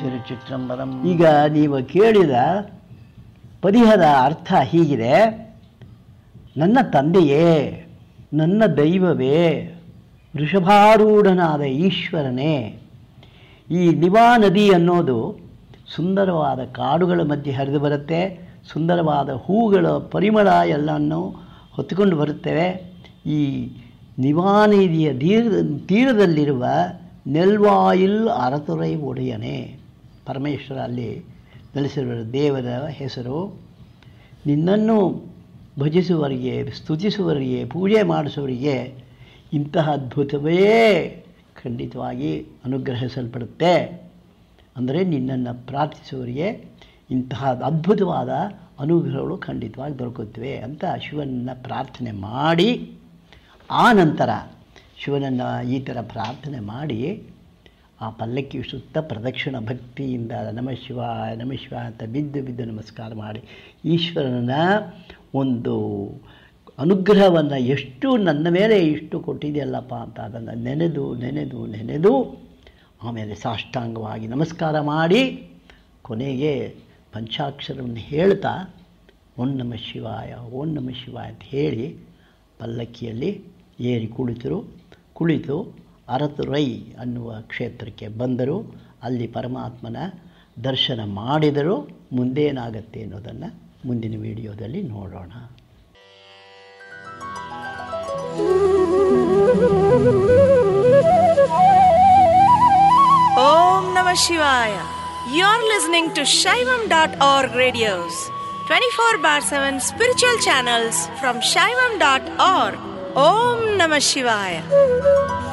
ತಿರುಚಿತ್ರಂಬರಂ ಈಗ ನೀವು ಕೇಳಿದ ಪರಿಹದ ಅರ್ಥ ಹೀಗಿದೆ ನನ್ನ ತಂದೆಯೇ ನನ್ನ ದೈವವೇ ವೃಷಭಾರೂಢನಾದ ಈಶ್ವರನೇ ಈ ನಿವಾ ನದಿ ಅನ್ನೋದು ಸುಂದರವಾದ ಕಾಡುಗಳ ಮಧ್ಯೆ ಹರಿದು ಬರುತ್ತೆ ಸುಂದರವಾದ ಹೂಗಳ ಪರಿಮಳ ಎಲ್ಲವನ್ನು ಹೊತ್ತುಕೊಂಡು ಬರುತ್ತವೆ ಈ ನಿವಾ ನದಿಯ ತೀರ ತೀರದಲ್ಲಿರುವ ನೆಲ್ವಾಯಿಲ್ ಅರತುರೈ ಒಡೆಯನೇ ಪರಮೇಶ್ವರ ಅಲ್ಲಿ ನೆಲೆಸಿರುವ ದೇವರ ಹೆಸರು ನಿನ್ನನ್ನು ಭಜಿಸುವವರಿಗೆ ಸ್ತುತಿಸುವವರಿಗೆ ಪೂಜೆ ಮಾಡಿಸುವವರಿಗೆ ಇಂತಹ ಅದ್ಭುತವೇ ಖಂಡಿತವಾಗಿ ಅನುಗ್ರಹಿಸಲ್ಪಡುತ್ತೆ ಅಂದರೆ ನಿನ್ನನ್ನು ಪ್ರಾರ್ಥಿಸುವವರಿಗೆ ಇಂತಹ ಅದ್ಭುತವಾದ ಅನುಗ್ರಹಗಳು ಖಂಡಿತವಾಗಿ ದೊರಕುತ್ತವೆ ಅಂತ ಶಿವನನ್ನು ಪ್ರಾರ್ಥನೆ ಮಾಡಿ ಆ ನಂತರ ಶಿವನನ್ನು ಈ ಥರ ಪ್ರಾರ್ಥನೆ ಮಾಡಿ ಆ ಪಲ್ಲಕ್ಕಿ ಸುತ್ತ ಪ್ರದಕ್ಷಿಣ ಭಕ್ತಿಯಿಂದ ನಮ ಶಿವಾಯ ನಮ ಶಿವಾಯ ಅಂತ ಬಿದ್ದು ಬಿದ್ದು ನಮಸ್ಕಾರ ಮಾಡಿ ಈಶ್ವರನ ಒಂದು ಅನುಗ್ರಹವನ್ನು ಎಷ್ಟು ನನ್ನ ಮೇಲೆ ಇಷ್ಟು ಕೊಟ್ಟಿದೆಯಲ್ಲಪ್ಪ ಅಂತ ಅದನ್ನು ನೆನೆದು ನೆನೆದು ನೆನೆದು ಆಮೇಲೆ ಸಾಷ್ಟಾಂಗವಾಗಿ ನಮಸ್ಕಾರ ಮಾಡಿ ಕೊನೆಗೆ ಪಂಚಾಕ್ಷರವನ್ನು ಹೇಳ್ತಾ ಓಂ ನಮ ಶಿವಾಯ ಓಂ ನಮ ಶಿವಾಯ ಅಂತ ಹೇಳಿ ಪಲ್ಲಕ್ಕಿಯಲ್ಲಿ ಏರಿ ಕುಳಿತರು ಕುಳಿತು ಅರತುರೈ ಅನ್ನುವ ಕ್ಷೇತ್ರಕ್ಕೆ ಬಂದರು ಅಲ್ಲಿ ಪರಮಾತ್ಮನ ದರ್ಶನ ಮಾಡಿದರು ಮುಂದೇನಾಗತ್ತೆ ಅನ್ನೋದನ್ನು ಮುಂದಿನ ವಿಡಿಯೋದಲ್ಲಿ ನೋಡೋಣ Om Namah Shivaya. You're listening to Shaivam.org radios, 24 bar 7 spiritual channels from Shaivam.org. Om Namah Shivaya.